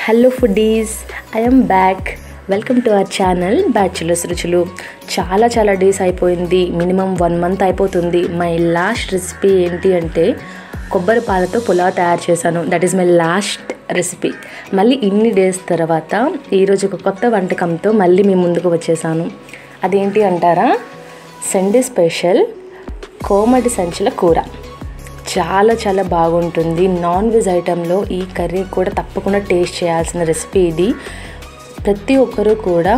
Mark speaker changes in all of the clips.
Speaker 1: hello foodies I'm back welcome to our channel bachelors రుచులు చాలా చాలా డేస్ అయిపోయింది మినిమం వన్ మంత్ అయిపోతుంది మై లాస్ట్ రెసిపీ ఏంటి అంటే కొబ్బరి పాలతో పులావ్ తయారు చేశాను that is my last recipe మళ్ళీ ఇన్ని డేస్ తర్వాత ఈరోజు ఒక కొత్త వంటకంతో మళ్ళీ మీ ముందుకు వచ్చేసాను అదేంటి అంటారా సండే స్పెషల్ కోమటి సంచుల కూర చాలా చాలా బాగుంటుంది నాన్ వెజ్ ఐటెంలో ఈ కర్రీ కూడా తప్పకుండా టేస్ట్ చేయాల్సిన రెసిపీ ఇది ప్రతి ఒక్కరూ కూడా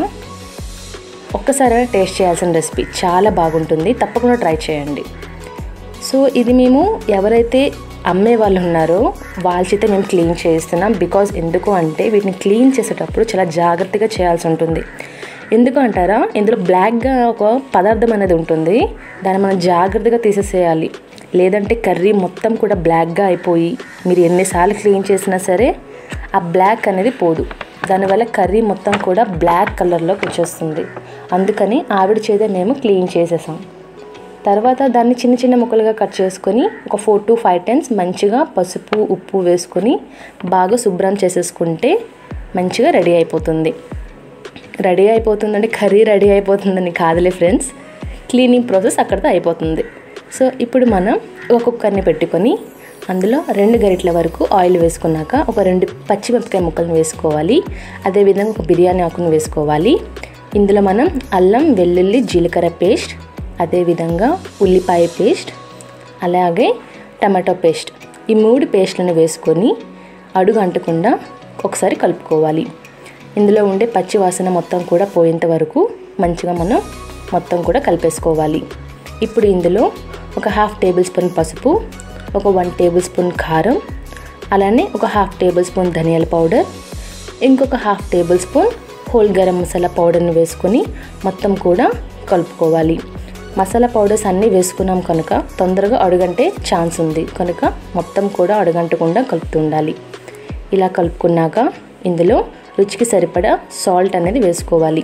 Speaker 1: ఒక్కసారి టేస్ట్ చేయాల్సిన రెసిపీ చాలా బాగుంటుంది తప్పకుండా ట్రై చేయండి సో ఇది మేము ఎవరైతే అమ్మే వాళ్ళు ఉన్నారో వాళ్ళ చేత మేము క్లీన్ చేస్తున్నాం బికాజ్ ఎందుకు అంటే వీటిని క్లీన్ చేసేటప్పుడు చాలా జాగ్రత్తగా చేయాల్సి ఉంటుంది ఎందుకు అంటారా ఇందులో బ్లాక్గా ఒక పదార్థం అనేది ఉంటుంది దాన్ని మనం జాగ్రత్తగా తీసేసేయాలి లేదంటే కర్రీ మొత్తం కూడా బ్లాక్గా అయిపోయి మీరు ఎన్నిసార్లు క్లీన్ చేసినా సరే ఆ బ్లాక్ అనేది పోదు దానివల్ల కర్రీ మొత్తం కూడా బ్లాక్ కలర్లోకి వచ్చేస్తుంది అందుకని ఆవిడ చేత మేము క్లీన్ చేసేసాం తర్వాత దాన్ని చిన్న చిన్న ముక్కలుగా కట్ చేసుకొని ఒక ఫోర్ టు ఫైవ్ టైమ్స్ మంచిగా పసుపు ఉప్పు వేసుకొని బాగా శుభ్రం చేసేసుకుంటే మంచిగా రెడీ అయిపోతుంది రెడీ అయిపోతుందంటే కర్రీ రెడీ అయిపోతుందని కాదులే ఫ్రెండ్స్ క్లీనింగ్ ప్రాసెస్ అక్కడితో అయిపోతుంది సో ఇప్పుడు మనం ఒక కుక్కర్ని పెట్టుకొని అందులో రెండు గరిటల వరకు ఆయిల్ వేసుకున్నాక ఒక రెండు పచ్చిమిరపకాయ ముక్కలను వేసుకోవాలి అదేవిధంగా ఒక బిర్యానీ ఆకును వేసుకోవాలి ఇందులో మనం అల్లం వెల్లుల్లి జీలకర్ర పేస్ట్ అదేవిధంగా ఉల్లిపాయ పేస్ట్ అలాగే టమాటో పేస్ట్ ఈ మూడు పేస్ట్లను వేసుకొని అడుగు అంటకుండా ఒకసారి కలుపుకోవాలి ఇందులో ఉండే పచ్చి వాసన మొత్తం కూడా పోయేంత వరకు మంచిగా మనం మొత్తం కూడా కలిపేసుకోవాలి ఇప్పుడు ఇందులో ఒక హాఫ్ టేబుల్ స్పూన్ పసుపు ఒక వన్ టేబుల్ స్పూన్ కారం అలానే ఒక హాఫ్ టేబుల్ స్పూన్ ధనియాల పౌడర్ ఇంకొక half tablespoon whole garam masala పౌడర్ని వేసుకొని మొత్తం కూడా కలుపుకోవాలి మసాలా పౌడర్స్ అన్నీ వేసుకున్నాం కనుక తొందరగా అడుగంటే ఛాన్స్ ఉంది కనుక మొత్తం కూడా అడుగంటకుండా కలుపుతుండాలి ఇలా కలుపుకున్నాక ఇందులో రుచికి సరిపడా సాల్ట్ అనేది వేసుకోవాలి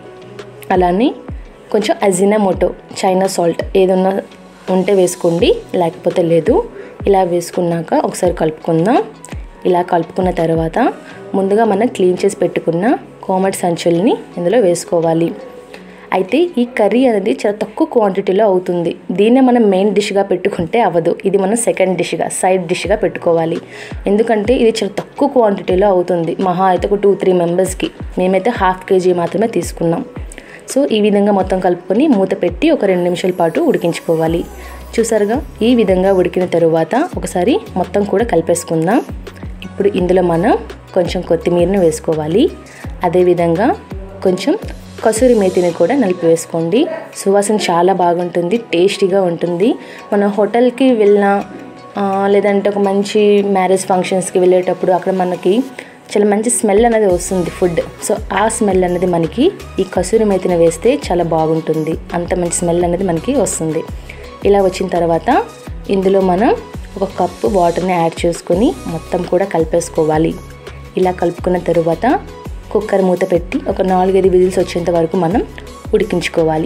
Speaker 1: అలానే కొంచెం అజినామోటో చైనా సాల్ట్ ఏదన్నా ఉంటే వేసుకోండి లేకపోతే లేదు ఇలా వేసుకున్నాక ఒకసారి కలుపుకుందాం ఇలా కలుపుకున్న తర్వాత ముందుగా మనం క్లీన్ చేసి పెట్టుకున్న కోమటి సంచుల్ని ఇందులో వేసుకోవాలి అయితే ఈ కర్రీ అనేది చాలా తక్కువ క్వాంటిటీలో అవుతుంది దీన్నే మనం మెయిన్ డిష్గా పెట్టుకుంటే అవ్వదు ఇది మనం సెకండ్ డిష్గా సైడ్ డిష్గా పెట్టుకోవాలి ఎందుకంటే ఇది చాలా తక్కువ క్వాంటిటీలో అవుతుంది మహా అయితే ఒక టూ త్రీ మెంబర్స్కి మేమైతే హాఫ్ కేజీ మాత్రమే తీసుకున్నాం సో ఈ విధంగా మొత్తం కలుపుకొని మూత పెట్టి ఒక రెండు నిమిషాల పాటు ఉడికించుకోవాలి చూసారుగా ఈ విధంగా ఉడికిన తరువాత ఒకసారి మొత్తం కూడా కలిపేసుకుందాం ఇప్పుడు ఇందులో మనం కొంచెం కొత్తిమీరను వేసుకోవాలి అదేవిధంగా కొంచెం కసూరి మేతిని కూడా నలిపి వేసుకోండి సువాసన చాలా బాగుంటుంది టేస్టీగా ఉంటుంది మనం హోటల్కి వెళ్ళినా లేదంటే ఒక మంచి మ్యారేజ్ ఫంక్షన్స్కి వెళ్ళేటప్పుడు అక్కడ మనకి చాలా మంచి స్మెల్ అనేది వస్తుంది ఫుడ్ సో ఆ స్మెల్ అనేది మనకి ఈ కసూరి మేతిని వేస్తే చాలా బాగుంటుంది అంత మంచి స్మెల్ అనేది మనకి వస్తుంది ఇలా వచ్చిన తర్వాత ఇందులో మనం ఒక కప్పు వాటర్ని యాడ్ చేసుకొని మొత్తం కూడా కలిపేసుకోవాలి ఇలా కలుపుకున్న తరువాత కుక్కర్ మూత పెట్టి ఒక నాలుగైదు విజిల్స్ వచ్చేంత వరకు మనం ఉడికించుకోవాలి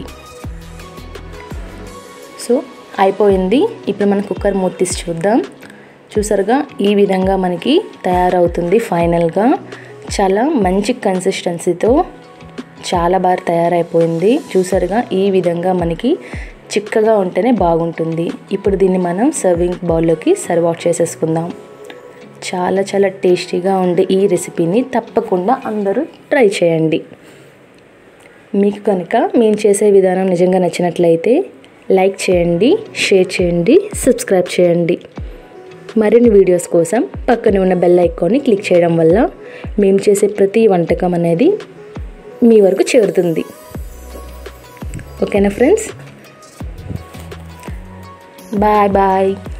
Speaker 1: సో అయిపోయింది ఇప్పుడు మనం కుక్కర్ మూత తీసి చూద్దాం చూసారుగా ఈ విధంగా మనకి తయారవుతుంది ఫైనల్గా చాలా మంచి కన్సిస్టెన్సీతో చాలా బాగా తయారైపోయింది చూసారుగా ఈ విధంగా మనకి చిక్కగా ఉంటేనే బాగుంటుంది ఇప్పుడు దీన్ని మనం సర్వింగ్ బౌల్లోకి సర్వ్ అవుట్ చేసేసుకుందాం చాలా చాలా టేస్టీగా ఉండే ఈ రెసిపీని తప్పకుండా అందరూ ట్రై చేయండి మీకు కనుక మేము చేసే విధానం నిజంగా నచ్చినట్లయితే లైక్ చేయండి షేర్ చేయండి సబ్స్క్రైబ్ చేయండి మరిన్ని వీడియోస్ కోసం పక్కనే ఉన్న బెల్ ఐకాన్ని క్లిక్ చేయడం వల్ల మేము చేసే ప్రతి వంటకం అనేది మీ వరకు చేరుతుంది ఓకేనా ఫ్రెండ్స్ బాయ్ బాయ్